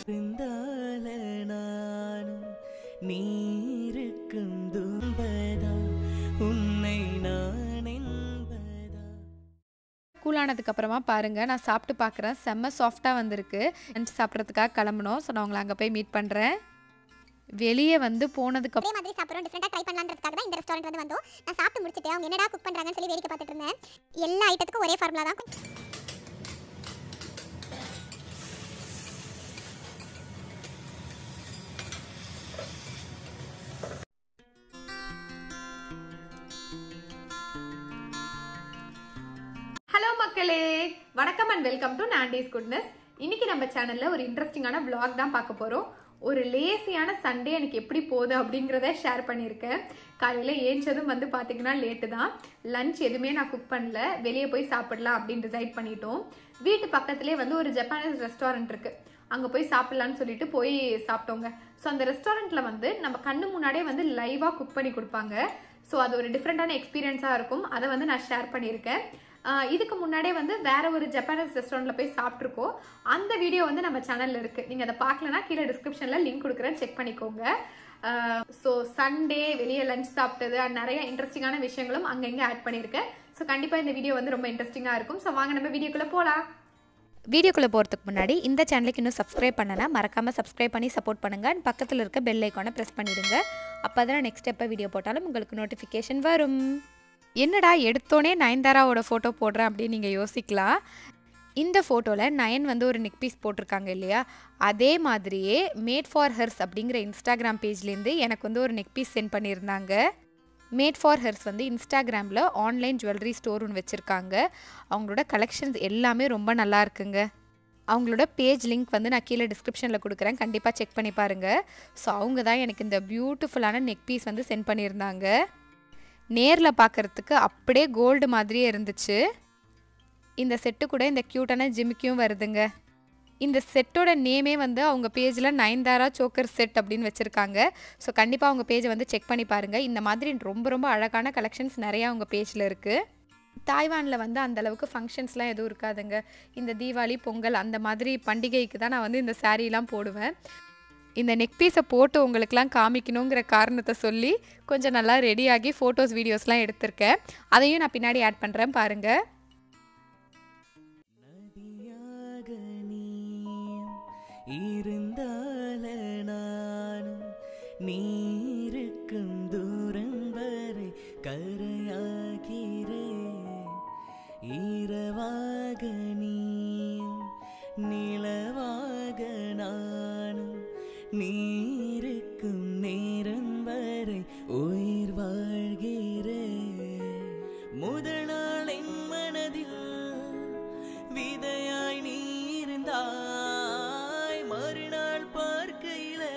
இருந்தால நானும் நீருக்கும் துன்பதா உன்னை நான் என்பதா கூலானதுக்கு அப்புறமா பாருங்க நான் சாப்பிட்டு பார்க்குறேன் செம்ம சாஃப்டாக வந்திருக்கு லஞ்ச் சாப்பிட்றதுக்காக கிளம்பணும் ஸோ நான் உங்களை அங்கே போய் மீட் பண்ணுறேன் வெளியே வந்து போனதுக்கு ஒரே மாதிரி சாப்பிட்றோம் டிஃப்ரெண்டாக ட்ரை பண்ணலான்றதுக்காக தான் இந்த ரெஸ்டாரண்ட் வந்து வந்தோம் நான் சாப்பிட்டு முடிச்சிட்டு அவங்க என்னடா குக் பண்ணுறாங்கன்னு சொல்லி வேடிக்கை பார்த்துட்டு இருந்தேன் எல்லா ஐட்டத்துக்கும் ஒரே ஃபார்முலா தான் ஹலோ மக்களே வணக்கம் and welcome to Nandy's goodness இன்னைக்கு நம்ம சேனல்ல ஒரு இன்ட்ரெஸ்டிங்கான vlog தான் பார்க்க போறோம் ஒரு லேசியான சண்டே எனக்கு எப்படி போகுது அப்படிங்கிறத ஷேர் பண்ணியிருக்கேன் காலையில் ஏஞ்சதும் வந்து பார்த்தீங்கன்னா லேட்டு தான் லஞ்ச் எதுவுமே நான் குக் பண்ணல வெளியே போய் சாப்பிடலாம் அப்படின்னு டிசைட் பண்ணிட்டோம் வீட்டு பக்கத்துலேயே வந்து ஒரு ஜப்பானீஸ் ரெஸ்டாரண்ட் இருக்கு அங்கே போய் சாப்பிட்லான்னு சொல்லிட்டு போய் சாப்பிட்டோங்க ஸோ அந்த ரெஸ்டாரண்ட்டில் வந்து நம்ம கண்ணு முன்னாடியே வந்து லைவாக குக் பண்ணி கொடுப்பாங்க ஸோ அது ஒரு டிஃப்ரெண்ட்டான எக்ஸ்பீரியன்ஸாக இருக்கும் அதை வந்து நான் ஷேர் பண்ணியிருக்கேன் ஆஹ் இதுக்கு முன்னாடியே வந்து வேற ஒரு ஜப்பானீஸ் ரெஸ்டாரண்ட்ல போய் சாப்பிட்ருக்கோம் அந்த வீடியோ வந்து நம்ம சேனல்ல இருக்கு நீங்க அதை பார்க்கலனா கீழே டிஸ்கிரிப்ஷன்ல லிங்க் கொடுக்குறேன் செக் பண்ணிக்கோங்க ஸோ சண்டே வெளியே லஞ்ச் சாப்பிட்டது and நிறைய இன்ட்ரெஸ்டிங்கான விஷயங்களும் அங்கங்கே ஆட் பண்ணியிருக்கேன் ஸோ கண்டிப்பாக இந்த வீடியோ வந்து ரொம்ப இன்ட்ரெஸ்டிங்காக இருக்கும் ஸோ வாங்க நம்ம வீடியோக்குள்ளே போகலாம் வீடியோக்குள்ளே போகிறதுக்கு முன்னாடி இந்த சேனலுக்கு இன்னும் சப்ஸ்கிரைப் பண்ணனா மறக்காமல் சப்ஸ்கிரைப் பண்ணி சப்போர்ட் பண்ணுங்கள் அண்ட் பக்கத்தில் இருக்க பெல் ஐக்கானை ப்ரெஸ் பண்ணிடுங்க அப்போ தான் நெக்ஸ்ட் எப்போ வீடியோ போட்டாலும் உங்களுக்கு நோட்டிஃபிகேஷன் வரும் என்னடா எடுத்தோனே நயன்தாராவோட ஃபோட்டோ போடுறேன் அப்படின்னு நீங்கள் யோசிக்கலாம் இந்த ஃபோட்டோவில் நயன் வந்து ஒரு நெக் பீஸ் போட்டிருக்காங்க இல்லையா அதே மாதிரியே மேட் ஃபார் ஹெர்ஸ் அப்படிங்கிற இன்ஸ்டாகிராம் பேஜ்லேருந்து எனக்கு வந்து ஒரு நெக் பீஸ் சென்ட் பண்ணியிருந்தாங்க மேட் ஃபார் ஹெர்ஸ் வந்து இன்ஸ்டாகிராமில் ஆன்லைன் ஜுவல்லரி ஸ்டோர் ஒன்று வச்சுருக்காங்க அவங்களோட கலெக்ஷன்ஸ் எல்லாமே ரொம்ப நல்லா இருக்குங்க அவங்களோட பேஜ் லிங்க் வந்து நான் கீழே டிஸ்கிரிப்ஷனில் கொடுக்குறேன் கண்டிப்பாக செக் பண்ணி பாருங்கள் ஸோ அவங்க தான் எனக்கு இந்த பியூட்டிஃபுல்லான நெக் பீஸ் வந்து சென்ட் பண்ணியிருந்தாங்க நேரில் பார்க்குறதுக்கு அப்படியே கோல்டு மாதிரியே இருந்துச்சு இந்த செட்டு கூட இந்த க்யூட்டான ஜிமிக்கும் வருதுங்க இந்த செட்டோட நேமே வந்து அவங்க பேஜில் நயன்தாரா சோக்கர் செட் அப்படின்னு வச்சுருக்காங்க ஸோ கண்டிப்பாக அவங்க பேஜை வந்து செக் பண்ணி பாருங்கள் இந்த மாதிரி ரொம்ப ரொம்ப அழகான கலெக்ஷன்ஸ் நிறையா அவங்க பேஜில் இருக்குது தாய்வானில் வந்து அந்த அளவுக்கு ஃபங்க்ஷன்ஸ்லாம் எதுவும் இருக்காதுங்க இந்த தீபாவளி பொங்கல் அந்த மாதிரி பண்டிகைக்கு தான் நான் வந்து இந்த சாரீலாம் போடுவேன் இந்த நெக் பீஸை போட்டு உங்களுக்குலாம் காமிக்கணுங்கிற காரணத்தை சொல்லி கொஞ்சம் நல்லா ரெடியாகி ஃபோட்டோஸ் வீடியோஸ்லாம் எடுத்திருக்கேன் அதையும் நான் பின்னாடி ஆட் பண்ணுறேன் பாருங்கள் நதியாக நீயும் இருந்தால நானும் நீருக்கும் தூரம் வரை கரையாகிறேன் ஈரவாக நீயும் நிலவாக நானும் நீருக்கும் நேரம் வரை உயிர் வாழ்கிறேன் முதல் நாள் என் மனதில் விதையாய் நீ இருந்தாய் மறுநாள் பார்க்கையிலே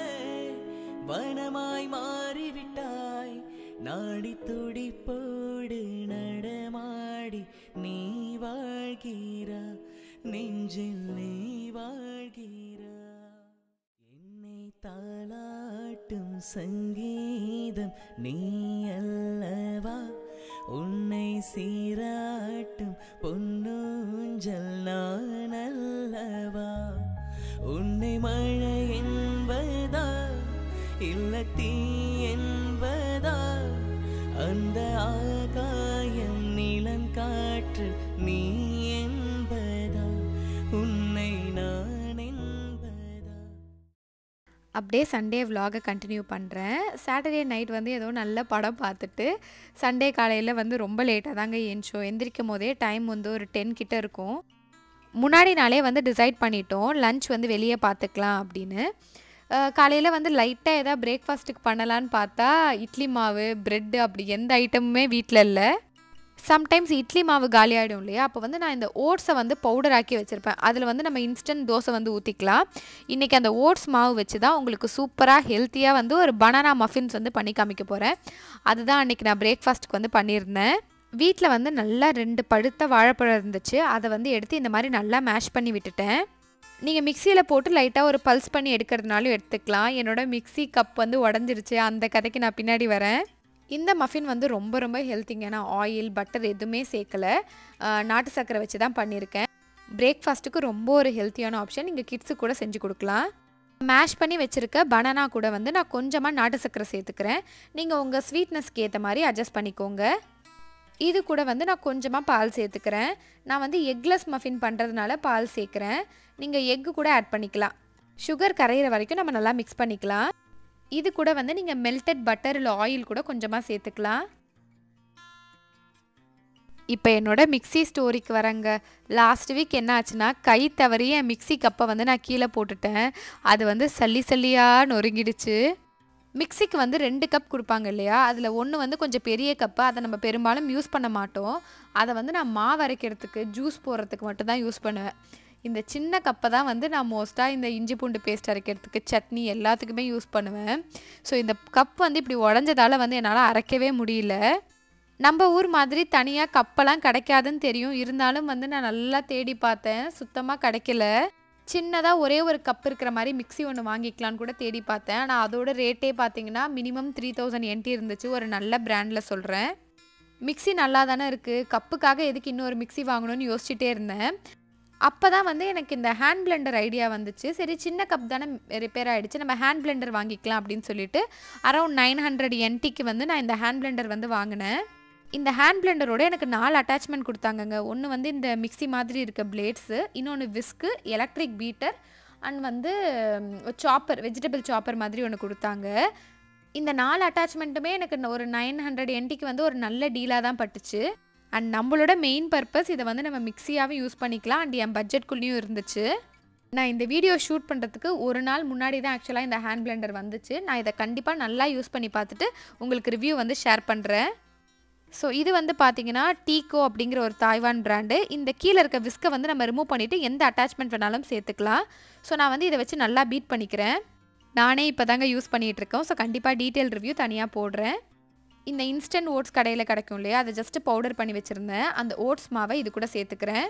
வனமாய் மாறிவிட்டாய் நாடி துடிப்போடு நடமாடி நீ வாழ்கிறா நெஞ்சில் நீ வாழ்கிறா என்னை தாளாட்டும் சங்கீதம் நீ அல்லவா உன்னை சீராட்டும் பொன்னூஞ்சல் நான் அல்லவா உன்னை மழை என்பதா இல்ல தீ என்பதா அந்த ஆகாயம் நிலம் காற்று நீ என்பதா உன்னை நான் என்பதா அப்படியே சண்டே vlog-அ கண்டினியூ பண்ணுறேன் சாட்டர்டே நைட் வந்து ஏதோ நல்ல படம் பார்த்துட்டு சண்டே காலையில் வந்து ரொம்ப லேட்டாக தாங்க ஏஞ்சோம் எந்திரிக்கும் போதே டைம் வந்து ஒரு டென் கிட்ட இருக்கும் முன்னாடி நாளே வந்து டிசைட் பண்ணிட்டோம் லஞ்ச் வந்து வெளியே பார்த்துக்கலாம் அப்படின்னு காலையில் வந்து லைட்டாக ஏதாவது பிரேக்ஃபாஸ்ட்டுக்கு பண்ணலான்னு பார்த்தா இட்லி மாவு ப்ரெட்டு அப்படி எந்த ஐட்டமுமே வீட்டில் இல்லை சம்டைம்ஸ் இட்லி மாவு காலி ஆகிடும் இல்லையா அப்போ வந்து நான் இந்த ஓட்ஸை வந்து பவுடர் ஆக்கி வச்சுருப்பேன் அதில் வந்து நம்ம இன்ஸ்டன்ட் தோசை வந்து ஊற்றிக்கலாம் இன்றைக்கி அந்த ஓட்ஸ் மாவு வச்சு தான் உங்களுக்கு சூப்பராக ஹெல்த்தியாக வந்து ஒரு பனானா மஃபின்ஸ் வந்து பண்ணி காமிக்க போகிறேன் அதுதான் அன்றைக்கி நான் பிரேக்ஃபாஸ்ட்டுக்கு வந்து பண்ணியிருந்தேன் வீட்டில் வந்து நல்லா ரெண்டு பழுத்த வாழைப்பழம் இருந்துச்சு அதை வந்து எடுத்து இந்த மாதிரி நல்லா மேஷ் பண்ணி விட்டுட்டேன் நீங்கள் மிக்சியில் போட்டு லைட்டாக ஒரு பல்ஸ் பண்ணி எடுக்கிறதுனாலும் எடுத்துக்கலாம் என்னோட மிக்ஸி கப் வந்து உடஞ்சிருச்சு அந்த கதைக்கு நான் பின்னாடி வரேன் இந்த மஃபின் வந்து ரொம்ப ரொம்ப ஹெல்த்திங்க நான் ஆயில் பட்டர் எதுவுமே சேர்க்கல ஆஹ் நாட்டு சர்க்கரை வச்சு தான் பண்ணியிருக்கேன் பிரேக்ஃபாஸ்ட்டுக்கு ரொம்ப ஒரு ஹெல்த்தியான ஆப்ஷன் நீங்கள் கிட்ஸுக்கு கூட செஞ்சு கொடுக்கலாம் மேஷ் பண்ணி வச்சுருக்க பனானா கூட வந்து நான் கொஞ்சமாக நாட்டு சர்க்கரை சேர்த்துக்கிறேன் நீங்கள் உங்கள் ஸ்வீட்னஸ்க்கு ஏற்ற மாதிரி அட்ஜஸ்ட் பண்ணிக்கோங்க இது கூட வந்து நான் கொஞ்சமாக பால் சேர்த்துக்கிறேன் நான் வந்து எக்லெஸ் மஃபின் பண்ணுறதுனால பால் சேர்க்குறேன் நீங்கள் எக்கு கூட ஆட் பண்ணிக்கலாம் சுகர் கரையிற வரைக்கும் நம்ம நல்லா மிக்ஸ் பண்ணிக்கலாம் இது கூட வந்து நீங்கள் மெல்டட் பட்டர் இல்லை ஆயில் கூட கொஞ்சமாக சேர்த்துக்கலாம் இப்போ என்னோட மிக்ஸி ஸ்டோரிக்கு வரேங்க லாஸ்ட் வீக் என்ன ஆச்சுன்னா கை தவறி என் மிக்ஸி கப்பை வந்து நான் கீழே போட்டுட்டேன் அது வந்து சல்லி சல்லியாக நொறுங்கிடுச்சு மிக்ஸிக்கு வந்து ரெண்டு கப் கொடுப்பாங்க இல்லையா அதில் ஒன்று வந்து கொஞ்சம் பெரிய கப்பு அதை நம்ம பெரும்பாலும் யூஸ் பண்ண மாட்டோம் அதை வந்து நான் மாவு அரைக்கிறதுக்கு ஜூஸ் போடுறதுக்கு மட்டும் தான் யூஸ் பண்ணுவேன் இந்த சின்ன கப்பை தான் வந்து நான் மோஸ்ட்டாக இந்த இஞ்சி பூண்டு பேஸ்ட் அரைக்கிறதுக்கு சட்னி எல்லாத்துக்குமே யூஸ் பண்ணுவேன் ஸோ இந்த கப் வந்து இப்படி உடஞ்சதால் வந்து என்னால் அரைக்கவே முடியல நம்ம ஊர் மாதிரி தனியாக கப்பெல்லாம் கிடைக்காதுன்னு தெரியும் இருந்தாலும் வந்து நான் நல்லா தேடி பார்த்தேன் சுத்தமாக கிடைக்கல சின்னதாக ஒரே ஒரு கப் இருக்கிற மாதிரி மிக்ஸி ஒன்று வாங்கிக்கலான்னு கூட தேடி பார்த்தேன் ஆனால் அதோட ரேட்டே பார்த்தீங்கன்னா மினிமம் த்ரீ தௌசண்ட் என்டி இருந்துச்சு ஒரு நல்ல பிராண்டில் சொல்கிறேன் மிக்ஸி நல்லா தானே இருக்குது கப்புக்காக எதுக்கு இன்னொரு மிக்ஸி வாங்கணும்னு யோசிச்சுட்டே இருந்தேன் அப்போ தான் வந்து எனக்கு இந்த ஹேண்ட் பிளெண்டர் ஐடியா வந்துச்சு சரி சின்ன கப் தானே ரிப்பேர் ஆகிடுச்சு நம்ம ஹேண்ட் பிளெண்டர் வாங்கிக்கலாம் அப்படின்னு சொல்லிட்டு அரௌண்ட் நைன் ஹண்ட்ரட் என்டிக்கு வந்து நான் இந்த ஹேண்ட் பிளெண்டர் வந்து வாங்கினேன் இந்த ஹேண்ட் பிளெண்டரோட எனக்கு நாலு அட்டாச்மெண்ட் கொடுத்தாங்கங்க ஒன்று வந்து இந்த மிக்ஸி மாதிரி இருக்க பிளேட்ஸு இன்னொன்று விஸ்க்கு எலக்ட்ரிக் பீட்டர் அண்ட் வந்து சாப்பர் வெஜிடபிள் சாப்பர் மாதிரி ஒன்று கொடுத்தாங்க இந்த நாலு அட்டாச்மெண்ட்டுமே எனக்கு ஒரு நைன் ஹண்ட்ரட் என்டிக்கு வந்து ஒரு நல்ல டீலாக தான் பட்டுச்சு அண்ட் நம்மளோட மெயின் பர்பஸ் இதை வந்து நம்ம மிக்ஸியாகவும் யூஸ் பண்ணிக்கலாம் அண்ட் என் பட்ஜெட்குள்ளேயும் இருந்துச்சு நான் இந்த வீடியோ ஷூட் பண்ணுறதுக்கு ஒரு நாள் முன்னாடி தான் ஆக்சுவலாக இந்த ஹேண்ட் பிளெண்டர் வந்துச்சு நான் இதை கண்டிப்பாக நல்லா யூஸ் பண்ணி பார்த்துட்டு உங்களுக்கு ரிவ்யூ வந்து ஷேர் பண்ணுறேன் ஸோ இது வந்து பார்த்தீங்கன்னா டீகோ அப்படிங்கிற ஒரு தாய்வான் பிராண்டு இந்த கீழே இருக்க விஸ்கை வந்து நம்ம ரிமூவ் பண்ணிவிட்டு எந்த அட்டாச்மெண்ட் வேணாலும் சேர்த்துக்கலாம் ஸோ நான் வந்து இதை வச்சு நல்லா பீட் பண்ணிக்கிறேன் நானே இப்போ தாங்க யூஸ் பண்ணிகிட்ருக்கோம் ஸோ கண்டிப்பாக டீட்டெயில் ரிவ்யூ தனியாக போடுறேன் இந்த இன்ஸ்டன்ட் ஓட்ஸ் கடையில் கிடைக்கும் இல்லையா அதை ஜஸ்ட்டு பவுடர் பண்ணி வச்சுருந்தேன் அந்த ஓட்ஸ் மாவை இது கூட சேர்த்துக்கிறேன்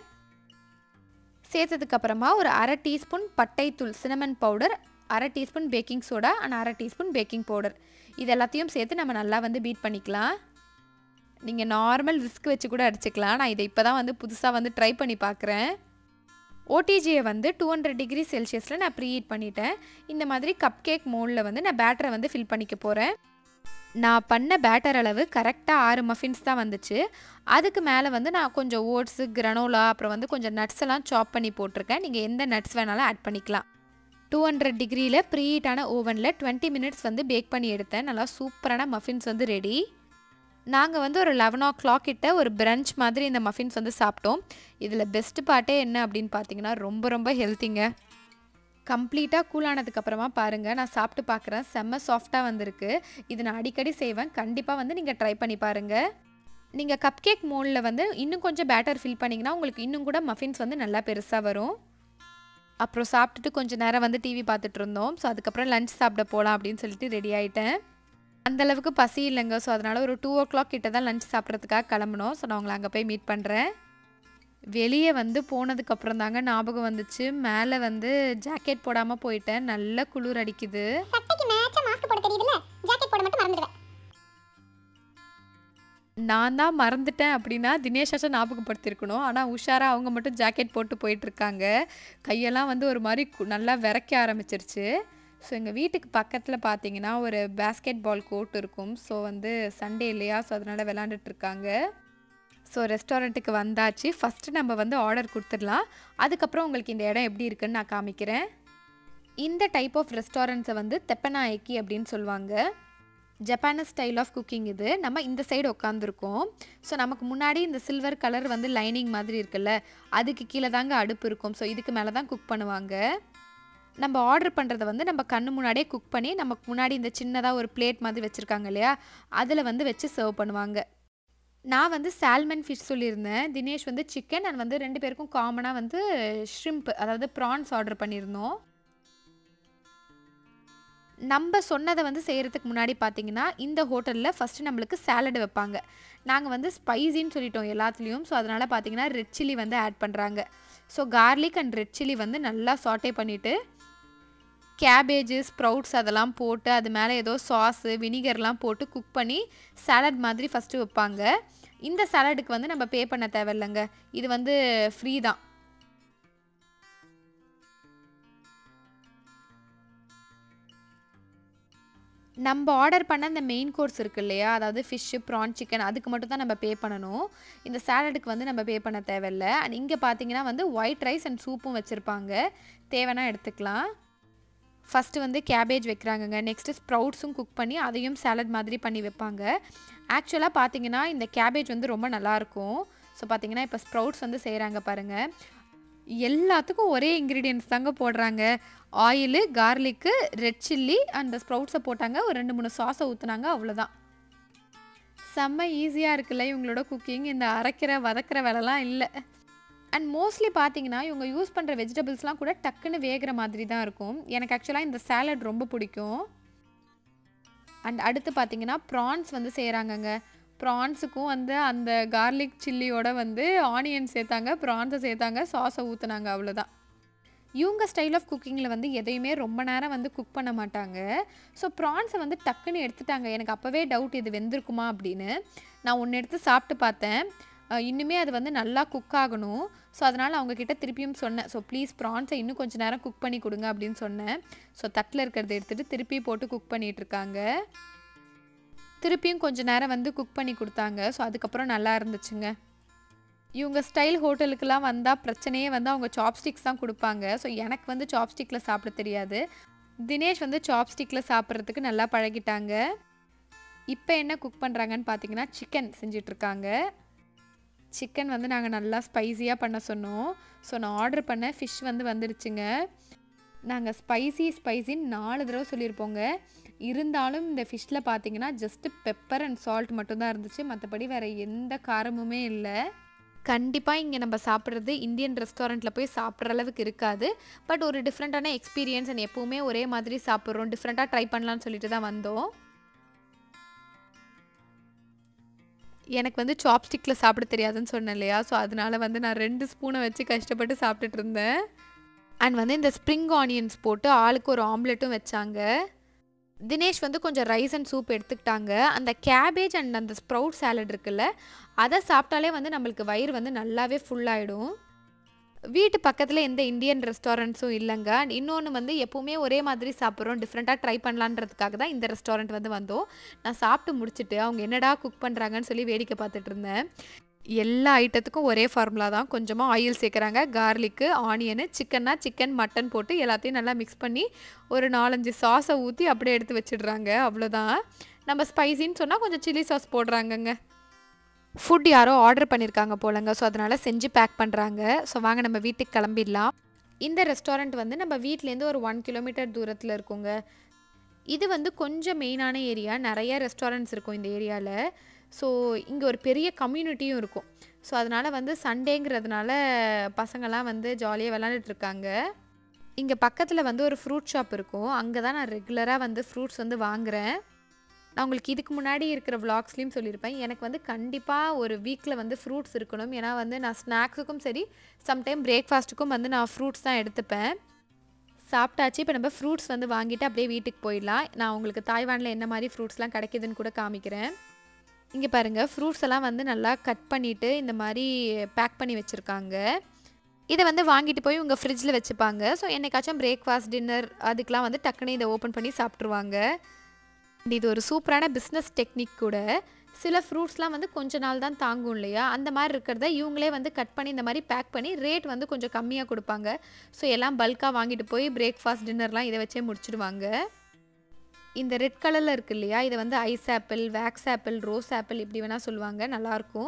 சேர்த்ததுக்கப்புறமா ஒரு அரை டீஸ்பூன் பட்டைத்தூள் சினமன் பவுடர் அரை டீஸ்பூன் பேக்கிங் சோடா அண்ட் அரை டீஸ்பூன் பேக்கிங் பவுடர் இது எல்லாத்தையும் சேர்த்து நம்ம நல்லா வந்து பீட் பண்ணிக்கலாம் நீங்கள் நார்மல் விஸ்க் வச்சு கூட அடிச்சுக்கலாம் நான் இதை இப்போ தான் வந்து புதுசாக வந்து ட்ரை பண்ணி பார்க்குறேன் ஓடிஜியை வந்து டூ ஹண்ட்ரட் டிகிரி செல்சியஸில் நான் ப்ரீஹீட் பண்ணிட்டேன் இந்த மாதிரி கப் கேக் மோல்டில் வந்து நான் பேட்டரை வந்து ஃபில் பண்ணிக்க போகிறேன் நான் பண்ண பேட்டர் அளவு கரெக்டாக ஆறு மஃபின்ஸ் தான் வந்துச்சு அதுக்கு மேலே வந்து நான் கொஞ்சம் ஓட்ஸு கிரனோலா அப்புறம் வந்து கொஞ்சம் நட்ஸ் எல்லாம் சாப் பண்ணி போட்டிருக்கேன் நீங்கள் எந்த நட்ஸ் வேணாலும் ஆட் பண்ணிக்கலாம் டூ ஹண்ட்ரட் டிகிரியில் ப்ரீஹீட்டான ஓவனில் டுவெண்ட்டி மினிட்ஸ் வந்து பேக் பண்ணி எடுத்தேன் நல்லா சூப்பரான மஃபின்ஸ் வந்து ரெடி நாங்கள் வந்து ஒரு லெவன் ஓ கிளாக் கிட்ட ஒரு பிரஞ்ச் மாதிரி இந்த மஃபின்ஸ் வந்து சாப்பிட்டோம் இதில் பெஸ்ட் பார்ட்டே என்ன அப்படின்னு பார்த்தீங்கன்னா ரொம்ப ரொம்ப ஹெல்த்திங்க கம்ப்ளீட்டாக கூலானதுக்கப்புறமா பாருங்கள் நான் சாப்பிட்டு பார்க்குறேன் செம்ம சாஃப்டாக வந்திருக்கு இது நான் அடிக்கடி செய்வேன் கண்டிப்பாக வந்து நீங்கள் ட்ரை பண்ணி பாருங்கள் நீங்கள் கப் கேக் மோல்டில் வந்து இன்னும் கொஞ்சம் பேட்டர் ஃபில் பண்ணிங்கன்னா உங்களுக்கு இன்னும் கூட மஃபின்ஸ் வந்து நல்லா பெருசாக வரும் அப்புறம் சாப்பிட்டுட்டு கொஞ்சம் நேரம் வந்து டிவி பார்த்துட்டு இருந்தோம் ஸோ அதுக்கப்புறம் லஞ்ச் சாப்பிட போகலாம் அப்படின்னு சொல்லிட்டு ரெடி ஆகிட்டேன் அந்தளவுக்கு பசி இல்லைங்க ஸோ அதனால் ஒரு டூ ஓ கிளாக் கிட்ட தான் லஞ்ச் சாப்பிட்றதுக்காக கிளம்பணும் ஸோ நான் உங்களை அங்கே போய் மீட் பண்ணுறேன் வெளியே வந்து போனதுக்கப்புறம் தாங்க ஞாபகம் வந்துச்சு மேலே வந்து ஜாக்கெட் போடாமல் போயிட்டேன் நல்ல குளிர் அடிக்குது சட்டைக்கு மேட்சா மாஸ்க் போட தெரியுதுல்ல ஜாக்கெட் போட மட்டும் மறந்துடுவேன் நான் தான் மறந்துட்டேன் அப்படின்னா தினேஷாச்சும் ஞாபகப்படுத்தியிருக்கணும் ஆனால் உஷாரா அவங்க மட்டும் ஜாக்கெட் போட்டு போயிட்டுருக்காங்க கையெல்லாம் வந்து ஒரு மாதிரி கு- நல்லா விரைக்க ஆரம்பிச்சிருச்சு ஸோ எங்கள் வீட்டுக்கு பக்கத்தில் பார்த்தீங்கன்னா ஒரு பேஸ்கெட் பால் கோர்ட் இருக்கும் ஸோ வந்து சண்டே இல்லையா ஸோ அதனால் விளாண்டுட்டு இருக்காங்க ஸோ ரெஸ்டாரண்ட்டுக்கு வந்தாச்சு ஃபஸ்ட்டு நம்ம வந்து ஆர்டர் கொடுத்துடலாம் அதுக்கப்புறம் உங்களுக்கு இந்த இடம் எப்படி இருக்குன்னு நான் காமிக்கிறேன் இந்த டைப் ஆஃப் ரெஸ்டாரண்ட்ஸை வந்து தெப்பநாயக்கி அப்படின்னு சொல்லுவாங்க ஜப்பானஸ் ஸ்டைல் ஆஃப் குக்கிங் இது நம்ம இந்த சைடு உட்காந்துருக்கோம் ஸோ நமக்கு முன்னாடி இந்த சில்வர் கலர் வந்து லைனிங் மாதிரி இருக்குல்ல அதுக்கு கீழே தாங்க அடுப்பு இருக்கும் ஸோ இதுக்கு மேலே தான் குக் பண்ணுவாங்க நம்ம ஆர்டர் பண்ணுறத வந்து நம்ம கண்ணு முன்னாடியே குக் பண்ணி நமக்கு முன்னாடி இந்த சின்னதாக ஒரு பிளேட் மாதிரி வச்சுருக்காங்க இல்லையா அதில் வந்து வச்சு சர்வ் பண்ணுவாங்க நான் வந்து சால்மன் ஃபிஷ் சொல்லியிருந்தேன் தினேஷ் வந்து சிக்கன் அண்ட் வந்து ரெண்டு பேருக்கும் காமனாக வந்து ஷ்ரிம்ப் அதாவது ப்ரான்ஸ் ஆர்டர் பண்ணியிருந்தோம் நம்ம சொன்னதை வந்து செய்கிறதுக்கு முன்னாடி பார்த்தீங்கன்னா இந்த ஹோட்டலில் ஃபஸ்ட்டு நம்மளுக்கு சாலட் வைப்பாங்க நாங்கள் வந்து ஸ்பைசின்னு சொல்லிட்டோம் எல்லாத்துலேயும் ஸோ அதனால் பார்த்தீங்கன்னா ரெட் சில்லி வந்து ஆட் பண்ணுறாங்க so garlic and red chilli வந்து நல்லா சாட்டே பண்ணிவிட்டு கேபேஜு ஸ்ப்ரவுட்ஸ் அதெல்லாம் போட்டு அது மேலே ஏதோ சாஸு வினிகர்லாம் போட்டு குக் பண்ணி சாலட் மாதிரி ஃபஸ்ட்டு வைப்பாங்க இந்த சாலடுக்கு வந்து நம்ம பே பண்ண தேவையில்லைங்க இது வந்து ஃப்ரீ தான் நம்ம ஆர்டர் பண்ண அந்த மெயின் கோர்ஸ் இருக்கு இல்லையா அதாவது ஃபிஷ்ஷு ப்ரான் சிக்கன் அதுக்கு மட்டும் தான் நம்ம பே பண்ணணும் இந்த சாலடுக்கு வந்து நம்ம பே பண்ண தேவையில்ல அண்ட் இங்கே பார்த்தீங்கன்னா வந்து ஒயிட் ரைஸ் அண்ட் சூப்பும் வச்சுருப்பாங்க தேவைன்னா எடுத்துக்கலாம் ஃபஸ்ட்டு வந்து கேபேஜ் வைக்கிறாங்கங்க நெக்ஸ்ட்டு ஸ்ப்ரவுட்ஸும் குக் பண்ணி அதையும் சாலட் மாதிரி பண்ணி வைப்பாங்க ஆக்சுவலாக பார்த்தீங்கன்னா இந்த கேபேஜ் வந்து ரொம்ப நல்லாயிருக்கும் ஸோ பார்த்தீங்கன்னா இப்போ ஸ்ப்ரவுட்ஸ் வந்து செய்கிறாங்க பாருங்கள் எல்லாத்துக்கும் ஒரே இன்க்ரீடியன்ஸ் தாங்க போடுறாங்க ஆயிலு கார்லிக்கு ரெட் சில்லி அந்த ஸ்ப்ரவுட்ஸை போட்டாங்க ஒரு ரெண்டு மூணு சாஸை ஊற்றுனாங்க அவ்வளோதான் செம்ம ஈஸியாக இருக்குல்ல இவங்களோட குக்கிங் இந்த அரைக்கிற வதக்கிற வேலைலாம் இல்லை அண்ட் மோஸ்ட்லி பார்த்தீங்கன்னா இவங்க யூஸ் பண்ணுற வெஜிடபிள்ஸ்லாம் கூட டக்குன்னு வேகிற மாதிரி தான் இருக்கும் எனக்கு ஆக்சுவலாக இந்த சாலட் ரொம்ப பிடிக்கும் அண்ட் அடுத்து பார்த்தீங்கன்னா ப்ரான்ஸ் வந்து செய்கிறாங்கங்க ப்ரான்ஸுக்கும் வந்து அந்த கார்லிக் சில்லியோட வந்து ஆனியன் சேர்த்தாங்க ப்ரான்ஸை சேர்த்தாங்க சாஸை ஊற்றுனாங்க அவ்வளோதான் இவங்க ஸ்டைல் ஆஃப் குக்கிங்கில் வந்து எதையுமே ரொம்ப நேரம் வந்து குக் பண்ண மாட்டாங்க ஸோ ப்ரான்ஸை வந்து டக்குன்னு எடுத்துட்டாங்க எனக்கு அப்போவே டவுட் இது வெந்திருக்குமா அப்படின்னு நான் ஒன்று எடுத்து சாப்பிட்டு பார்த்தேன் அஹ் இன்னுமே அது வந்து நல்லா குக் ஆகணும் ஸோ அதனால் அவங்கக்கிட்ட திருப்பியும் சொன்னேன் ஸோ ப்ளீஸ் ப்ரான்ஸை இன்னும் கொஞ்சம் நேரம் குக் பண்ணி கொடுங்க அப்படின்னு சொன்னேன் ஸோ தட்டில் இருக்கிறத எடுத்துகிட்டு திருப்பி போட்டு குக் பண்ணிட்டு இருக்காங்க திருப்பியும் கொஞ்ச நேரம் வந்து குக் பண்ணி கொடுத்தாங்க ஸோ அதுக்கப்புறம் நல்லா இருந்துச்சுங்க இவங்க ஸ்டைல் ஹோட்டலுக்கெல்லாம் வந்தால் பிரச்சனையே வந்து அவங்க சாப்ஸ்டிக்ஸ் தான் கொடுப்பாங்க ஸோ எனக்கு வந்து சாப்ஸ்டிக்கில் சாப்பிட தெரியாது தினேஷ் வந்து சாப்ஸ்டிக்கில் சாப்பிட்றதுக்கு நல்லா பழகிட்டாங்க இப்போ என்ன குக் பண்ணுறாங்கன்னு பார்த்தீங்கன்னா சிக்கன் செஞ்சிட்ருக்காங்க சிக்கன் வந்து நாங்கள் நல்லா ஸ்பைசியாக பண்ண சொன்னோம் ஸோ நான் ஆர்டர் பண்ண ஃபிஷ் வந்து வந்துடுச்சுங்க நாங்கள் ஸ்பைசி ஸ்பைசின்னு நாலு தடவை சொல்லியிருப்போங்க இருந்தாலும் இந்த ஃபிஷ்ஷில் பார்த்தீங்கன்னா ஜஸ்ட்டு பெப்பர் அண்ட் சால்ட் மட்டும்தான் இருந்துச்சு மற்றபடி வேறு எந்த காரமுமே இல்லை கண்டிப்பாக இங்கே நம்ம சாப்பிட்றது இந்தியன் ரெஸ்டாரண்ட்டில் போய் சாப்பிட்ற அளவுக்கு இருக்காது பட் ஒரு டிஃப்ரெண்ட்டான எக்ஸ்பீரியன்ஸ் அண்ட் எப்போவுமே ஒரே மாதிரி சாப்பிட்றோம் டிஃப்ரெண்ட்டாக ட்ரை பண்ணலான்னு சொல்லிட்டு தான் வந்தோம் எனக்கு வந்து சாப்ஸ்டிக்கில் சாப்பிட தெரியாதுன்னு சொன்னேன் இல்லையா ஸோ அதனால வந்து நான் ரெண்டு ஸ்பூனை வச்சு கஷ்டப்பட்டு சாப்பிட்டுட்டு இருந்தேன் அண்ட் வந்து இந்த ஸ்ப்ரிங் ஆனியன்ஸ் போட்டு ஆளுக்கு ஒரு ஆம்லெட்டும் வச்சாங்க தினேஷ் வந்து கொஞ்சம் ரைஸ் அண்ட் சூப் எடுத்துக்கிட்டாங்க அந்த கேபேஜ் அண்ட் அந்த ஸ்ப்ரவுட் சாலட் இருக்குல்ல அதை சாப்பிட்டாலே வந்து நம்மளுக்கு வயிறு வந்து நல்லாவே ஃபுல்லாகிடும் வீட்டு பக்கத்தில் எந்த இந்தியன் ரெஸ்டாரண்ட்ஸும் இல்லைங்க அண்ட் இன்னொன்று வந்து எப்போவுமே ஒரே மாதிரி சாப்பிட்றோம் டிஃப்ரெண்ட்டாக ட்ரை பண்ணலான்றதுக்காக தான் இந்த ரெஸ்டாரண்ட் வந்து வந்தோம் நான் சாப்பிட்டு முடிச்சுட்டு அவங்க என்னடா குக் பண்ணுறாங்கன்னு சொல்லி வேடிக்கை பார்த்துட்டு இருந்தேன் எல்லா ஐட்டத்துக்கும் ஒரே ஃபார்முலா தான் கொஞ்சமாக ஆயில் சேர்க்குறாங்க கார்லிக்கு ஆனியனு சிக்கன்னா சிக்கன் மட்டன் போட்டு எல்லாத்தையும் நல்லா மிக்ஸ் பண்ணி ஒரு நாலஞ்சு சாஸை ஊற்றி அப்படியே எடுத்து வச்சிடுறாங்க அவ்வளோதான் நம்ம ஸ்பைசின்னு சொன்னால் கொஞ்சம் சில்லி சாஸ் போடுறாங்கங்க ஃபுட் யாரோ ஆர்டர் பண்ணியிருக்காங்க போலங்க ஸோ அதனால் செஞ்சு பேக் பண்ணுறாங்க ஸோ வாங்க நம்ம வீட்டுக்கு கிளம்பிடலாம் இந்த ரெஸ்டாரண்ட் வந்து நம்ம வீட்டிலேருந்து ஒரு ஒன் கிலோமீட்டர் தூரத்தில் இருக்குங்க இது வந்து கொஞ்சம் மெயினான ஏரியா நிறைய ரெஸ்டாரண்ட்ஸ் இருக்கும் இந்த ஏரியாவில் ஸோ இங்கே ஒரு பெரிய கம்யூனிட்டியும் இருக்கும் ஸோ அதனால் வந்து சண்டேங்கிறதுனால பசங்கள்லாம் வந்து ஜாலியாக விளாண்டுட்டு இருக்காங்க இங்கே பக்கத்தில் வந்து ஒரு ஃப்ரூட் ஷாப் இருக்கும் அங்கே தான் நான் ரெகுலராக வந்து ஃப்ரூட்ஸ் வந்து வாங்குகிறேன் நான் உங்களுக்கு இதுக்கு முன்னாடி இருக்கிற விளாக்ஸ்லேயும் சொல்லியிருப்பேன் எனக்கு வந்து கண்டிப்பாக ஒரு வீக்கில் வந்து ஃப்ரூட்ஸ் இருக்கணும் ஏன்னா வந்து நான் ஸ்நாக்ஸுக்கும் சரி சம்டைம் பிரேக்ஃபாஸ்ட்டுக்கும் வந்து நான் ஃப்ரூட்ஸ் தான் எடுத்துப்பேன் சாப்பிட்டாச்சு இப்போ நம்ம ஃப்ரூட்ஸ் வந்து வாங்கிட்டு அப்படியே வீட்டுக்கு போயிடலாம் நான் உங்களுக்கு தாய்வானில் என்ன மாதிரி ஃப்ரூட்ஸ்லாம் கிடைக்குதுன்னு கூட காமிக்கிறேன் இங்கே பாருங்கள் ஃப்ரூட்ஸ் எல்லாம் வந்து நல்லா கட் பண்ணிவிட்டு இந்த மாதிரி பேக் பண்ணி வச்சுருக்காங்க இதை வந்து வாங்கிட்டு போய் உங்கள் ஃப்ரிட்ஜில் வச்சுப்பாங்க ஸோ என்னைக்காச்சும் பிரேக்ஃபாஸ்ட் டின்னர் அதுக்கெலாம் வந்து டக்குன்னு இதை ஓப்பன் பண்ணி சாப்பிட்ருவாங்க And இது ஒரு சூப்பரான பிஸ்னஸ் டெக்னிக் கூட சில ஃப்ரூட்ஸ்லாம் வந்து கொஞ்ச நாள் தான் தாங்கும் இல்லையா அந்த மாதிரி இருக்கிறத இவங்களே வந்து கட் பண்ணி இந்த மாதிரி பேக் பண்ணி ரேட் வந்து கொஞ்சம் கம்மியாக கொடுப்பாங்க ஸோ எல்லாம் பல்காக வாங்கிட்டு போய் பிரேக்ஃபாஸ்ட் டின்னர்லாம் இதை வச்சே முடிச்சிடுவாங்க இந்த ரெட் கலரில் இருக்கு இல்லையா இதை வந்து ice apple wax apple rose apple இப்படி வேணால் சொல்லுவாங்க நல்லாயிருக்கும்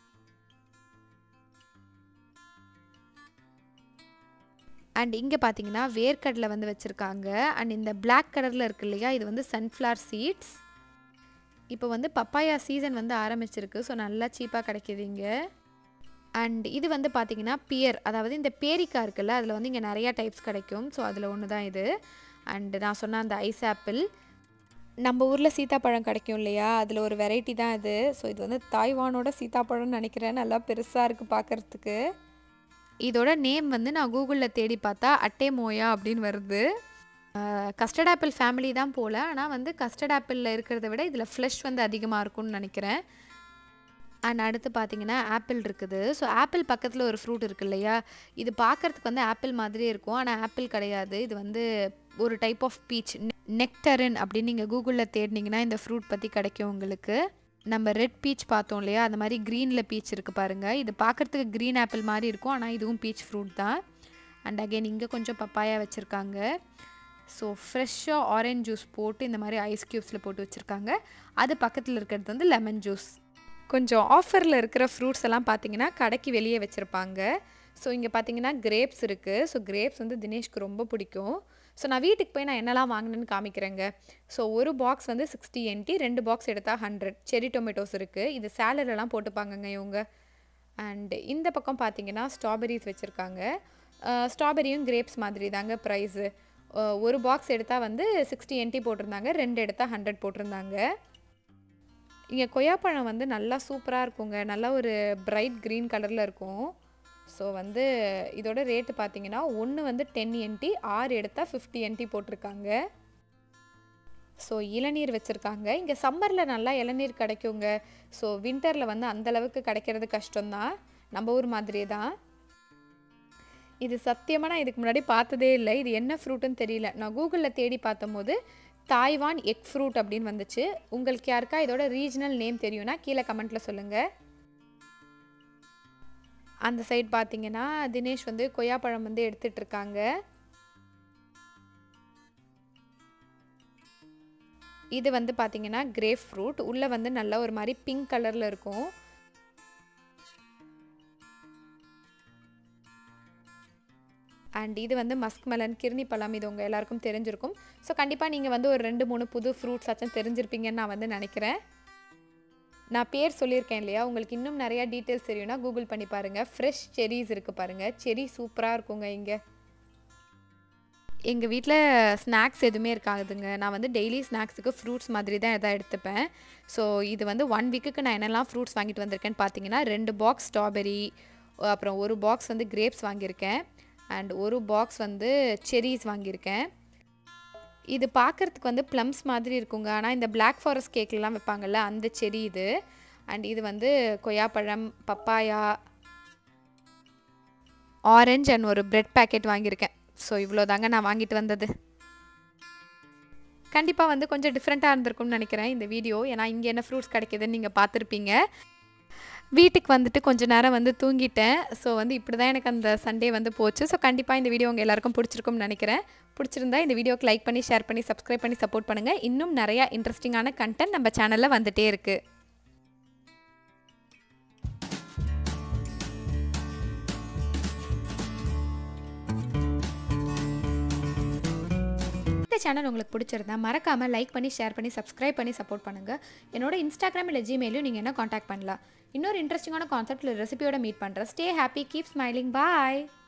அண்ட் இங்கே பார்த்தீங்கன்னா வேர்க்கடலை வந்து வச்சுருக்காங்க அண்ட் இந்த பிளாக் கலரில் இருக்கு இல்லையா இது வந்து சன்ஃப்ளவர் சீட்ஸ் இப்போ வந்து பப்பாயா சீசன் வந்து ஆரம்பிச்சிருக்கு ஸோ நல்லா சீப்பாக கிடைக்கிது இங்கே அண்ட் இது வந்து பார்த்தீங்கன்னா பியர் அதாவது இந்த பேரிக்காய் இருக்குல்ல அதில் வந்து இங்கே நிறையா டைப்ஸ் கிடைக்கும் ஸோ அதில் ஒன்று தான் இது அண்ட் நான் சொன்ன அந்த ஐஸ் ஆப்பிள் நம்ம ஊரில் சீத்தாப்பழம் கிடைக்கும் இல்லையா அதில் ஒரு வெரைட்டி தான் இது ஸோ இது வந்து தாய்வானோட சீத்தாப்பழம்னு நினைக்கிறேன் நல்லா பெருசாக இருக்குது பார்க்குறதுக்கு இதோட நேம் வந்து நான் கூகுளில் தேடி பார்த்தா அட்டே மோயா அப்படின்னு வருது கஸ்டர்ட் ஆப்பிள் ஃபேமிலி தான் போல் ஆனால் வந்து கஸ்டர்ட் ஆப்பிளில் இருக்கிறத விட இதில் ஃப்ளஷ் வந்து அதிகமாக இருக்கும்னு நினைக்கிறேன் அண்ட் அடுத்து பார்த்தீங்கன்னா ஆப்பிள் இருக்குது ஸோ ஆப்பிள் பக்கத்தில் ஒரு ஃப்ரூட் இருக்கு இல்லையா இது பார்க்குறதுக்கு வந்து ஆப்பிள் மாதிரியே இருக்கும் ஆனால் ஆப்பிள் கிடையாது இது வந்து ஒரு டைப் ஆஃப் பீச் நெக்டரின் அப்படின்னு நீங்கள் கூகுளில் தேடினீங்கன்னா இந்த ஃப்ரூட் பற்றி கிடைக்கும் உங்களுக்கு நம்ம ரெட் பீச் பார்த்தோம் இல்லையா அந்த மாதிரி க்ரீனில் பீச் இருக்குது பாருங்கள் இது பார்க்குறதுக்கு க்ரீன் ஆப்பிள் மாதிரி இருக்கும் ஆனால் இதுவும் பீச் ஃப்ரூட் தான் அண்ட் அகைன் இங்கே கொஞ்சம் பப்பாயா வச்சுருக்காங்க ஸோ ஃப்ரெஷ்ஷாக ஆரஞ்ச் ஜூஸ் போட்டு இந்த மாதிரி ஐஸ் க்யூப்ஸில் போட்டு வச்சுருக்காங்க அது பக்கத்தில் இருக்கிறது வந்து லெமன் ஜூஸ் கொஞ்சம் ஆஃபரில் இருக்கிற ஃப்ரூட்ஸ் எல்லாம் பார்த்தீங்கன்னா கடைக்கு வெளியே வச்சுருப்பாங்க ஸோ இங்கே பார்த்தீங்கன்னா கிரேப்ஸ் இருக்குது ஸோ கிரேப்ஸ் வந்து தினேஷ்க்கு ரொம்ப பிடிக்கும் ஸோ நான் வீட்டுக்கு போய் நான் என்னெல்லாம் வாங்கினேன்னு காமிக்கிறேங்க ஸோ ஒரு பாக்ஸ் வந்து சிக்ஸ்டி என்டி ரெண்டு பாக்ஸ் எடுத்தால் ஹண்ட்ரட் செரி டொமேட்டோஸ் இருக்குது இது சேலடெல்லாம் போட்டுப்பாங்கங்க இவங்க அண்ட் இந்த பக்கம் பார்த்தீங்கன்னா ஸ்ட்ராபெரிஸ் வச்சுருக்காங்க ஸ்ட்ராபெரியும் கிரேப்ஸ் மாதிரி தாங்க ப்ரைஸு ஒரு பாக்ஸ் எடுத்தால் வந்து சிக்ஸ்டி என்டி போட்டிருந்தாங்க ரெண்டு எடுத்தால் ஹண்ட்ரட் போட்டிருந்தாங்க இங்கே கொய்யாப்பழம் வந்து நல்லா சூப்பராக இருக்குங்க நல்லா ஒரு பிரைட் க்ரீன் கலரில் இருக்கும் ஸோ வந்து இதோட ரேட்டு பார்த்தீங்கன்னா ஒன்று வந்து டென் என்டி ஆறு எடுத்தால் ஃபிஃப்டி என்டி போட்டிருக்காங்க ஸோ இளநீர் வச்சுருக்காங்க இங்கே சம்மரில் நல்லா இளநீர் கிடைக்குங்க ஸோ வின்டரில் வந்து அந்தளவுக்கு கிடைக்கிறது கஷ்டம்தான் நம்ம ஊர் மாதிரியே தான் இது சத்தியமாக நான் இதுக்கு முன்னாடி பார்த்ததே இல்லை இது என்ன ஃப்ரூட்டுன்னு தெரியல நான் கூகுளில் தேடி பார்த்தம்போது தாய்வான் எக் ஃப்ரூட் அப்படின்னு வந்துச்சு உங்களுக்கு யாருக்கா இதோட ரீஜனல் நேம் தெரியும்னா கீழே கமெண்ட்டில் சொல்லுங்கள் அந்த சைடு பார்த்தீங்கன்னா தினேஷ் வந்து கொய்யாப்பழம் வந்து எடுத்துட்டு இருக்காங்க இது வந்து பார்த்தீங்கன்னா கிரேப் ஃப்ரூட் உள்ளே வந்து நல்ல ஒரு மாதிரி பிங்க் கலரில் இருக்கும் அண்ட் இது வந்து மஸ்க் மெலன் கிருணி பழம் இது உங்கள் எல்லாருக்கும் தெரிஞ்சிருக்கும் ஸோ கண்டிப்பாக நீங்கள் வந்து ஒரு ரெண்டு மூணு புது ஃப்ரூட்ஸ் ஆச்சும் தெரிஞ்சிருப்பீங்கன்னு நான் வந்து நினைக்கிறேன் நான் பேர் சொல்லியிருக்கேன் இல்லையா உங்களுக்கு இன்னும் நிறையா டீட்டெயில்ஸ் தெரியும்னா கூகுள் பண்ணி பாருங்கள் ஃப்ரெஷ் செரிஸ் இருக்குது பாருங்கள் செரி சூப்பராக இருக்குங்க இங்கே எங்கள் வீட்டில் ஸ்நாக்ஸ் எதுவுமே இருக்காதுங்க நான் வந்து டெய்லி ஸ்நாக்ஸுக்கு ஃப்ரூட்ஸ் மாதிரி தான் எதாவது எடுத்துப்பேன் ஸோ இது வந்து ஒன் வீக்குக்கு நான் என்னெல்லாம் ஃப்ரூட்ஸ் வாங்கிட்டு வந்திருக்கேன்னு பார்த்தீங்கன்னா ரெண்டு பாக்ஸ் ஸ்ட்ராபெரி அப்புறம் ஒரு பாக்ஸ் வந்து கிரேப்ஸ் வாங்கியிருக்கேன் அண்ட் ஒரு பாக்ஸ் வந்து செரிஸ் வாங்கியிருக்கேன் இது பார்க்குறதுக்கு வந்து ப்ளம்ஸ் மாதிரி இருக்குங்க ஆனால் இந்த பிளாக் ஃபாரஸ்ட் கேக்லலாம் வைப்பாங்கல்ல அந்த செரி இது அண்ட் இது வந்து கொய்யாப்பழம் பப்பாயா ஆரஞ்ச் அண்ட் ஒரு பிரெட் பேக்கெட் வாங்கியிருக்கேன் ஸோ இவ்வளோ தாங்க நான் வாங்கிட்டு வந்தது கண்டிப்பாக வந்து கொஞ்சம் டிஃப்ரெண்ட்டாக இருந்திருக்கும்னு நினைக்கிறேன் இந்த வீடியோ ஏன்னா இங்கே என்ன ஃப்ரூட்ஸ் கிடைக்குதுன்னு நீங்கள் பார்த்துருப்பீங்க வீட்டுக்கு வந்துட்டு கொஞ்ச நேரம் வந்து தூங்கிட்டேன் ஸோ வந்து இப்படி தான் எனக்கு அந்த சண்டே வந்து போச்சு ஸோ கண்டிப்பாக இந்த வீடியோ உங்கள் எல்லாருக்கும் பிடிச்சிருக்கும்னு நினைக்கிறேன் பிடிச்சிருந்தா இந்த வீடியோக்கு லைக் பண்ணி ஷேர் பண்ணி சப்ஸ்கிரைப் பண்ணி சப்போர்ட் பண்ணுங்கள் இன்னும் நிறையா இன்ட்ரெஸ்டிங்கான கண்டென்ட் நம்ம சேனலில் வந்துட்டே இருக்குது இந்த சேனல் உங்களுக்கு பிடிச்சிருந்தா மறக்காமல் லைக் பண்ணி ஷேர் பண்ணி சப்ஸ்கிரைப் பண்ணி சப்போர்ட் பண்ணுங்கள் என்னோட இன்ஸ்டாகிராம் இல்லை ஜிமெயிலும் நீங்கள் என்ன காண்டாக்ட் பண்ணலாம் இன்னொரு இன்ட்ரெஸ்டிங்கான கான்செப்ட் ரெசிபியோட மீட் பண்ணுறேன் ஸ்டே ஹாப்பி கீப் ஸ்மைலிங் பாய்